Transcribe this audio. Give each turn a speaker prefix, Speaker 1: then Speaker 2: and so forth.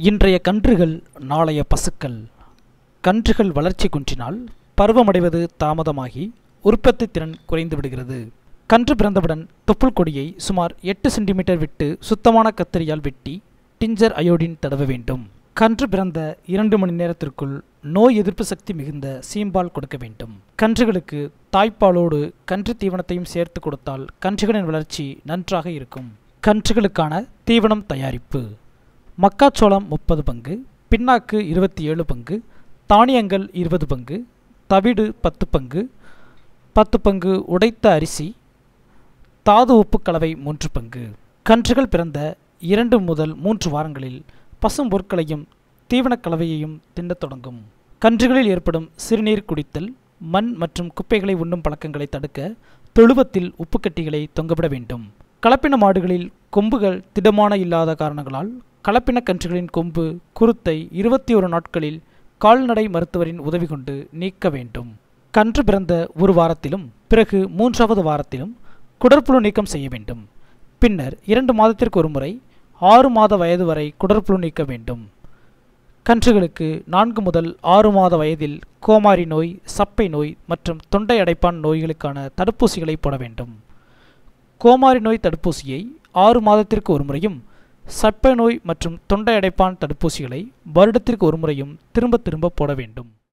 Speaker 1: இன்றைய கன்றுகள் நாளைய பசுக்கள் கன்றுகள் வளர்ச்சி குன்றினால் பருவமடைவது தாமதமாகி உற்பத்தி திறன் குறைந்து விடுகிறது கன்று பிறந்தவுடன் தொப்புள் கொடியை சுமார் எட்டு சென்டிமீட்டர் விட்டு சுத்தமான கத்தரியால் வெட்டி டிஞ்சர் அயோடின் தடவ வேண்டும் கன்று பிறந்த இரண்டு மணி நேரத்திற்குள் நோய் எதிர்ப்பு சக்தி மிகுந்த சீம்பால் கொடுக்க வேண்டும் கன்றுகளுக்கு தாய்ப்பாலோடு கன்று தீவனத்தையும் சேர்த்து கொடுத்தால் கன்றுகளின் வளர்ச்சி நன்றாக இருக்கும் கன்றுகளுக்கான தீவனம் தயாரிப்பு மக்காச்சோளம் முப்பது பங்கு பின்னாக்கு இருபத்தி ஏழு பங்கு தானியங்கள் இருபது பங்கு தவிடு பத்து பங்கு பத்து பங்கு உடைத்த அரிசி தாது உப்பு கலவை மூன்று பங்கு கன்றுகள் பிறந்த இரண்டு முதல் மூன்று வாரங்களில் பசும் பொருட்களையும் தீவனக் கலவையையும் தின்னத் தொடங்கும் கன்றுகளில் ஏற்படும் சிறுநீர் குடித்தல் மண் மற்றும் குப்பைகளை உண்ணும் பழக்கங்களை தடுக்க தொழுவத்தில் உப்புக்கட்டிகளை தொங்கவிட வேண்டும் கலப்பின மாடுகளில் கொம்புகள் திடமான இல்லாத காரணங்களால் கலப்பின கன்றுகளின் கொம்பு குருத்தை இருபத்தி ஒரு நாட்களில் கால்நடை மருத்துவரின் உதவி கொண்டு நீக்க வேண்டும் கன்று பிறந்த ஒரு வாரத்திலும் பிறகு மூன்றாவது வாரத்திலும் குடற்புழு நீக்கம் செய்ய வேண்டும் பின்னர் இரண்டு மாதத்திற்கு ஒரு முறை ஆறு மாத வயது வரை குடற்புழு நீக்க வேண்டும் கன்றுகளுக்கு நான்கு முதல் ஆறு மாத வயதில் கோமாரி நோய் சப்பை நோய் மற்றும் தொண்டை அடைப்பான் நோய்களுக்கான தடுப்பூசிகளை போட வேண்டும் கோமாரி நோய் தடுப்பூசியை ஆறு மாதத்திற்கு ஒரு முறையும் சப்பை நோய் மற்றும் தொண்டை அடைப்பான் தடுப்பூசிகளை வருடத்திற்கு ஒரு முறையும் திரும்ப திரும்ப போட வேண்டும்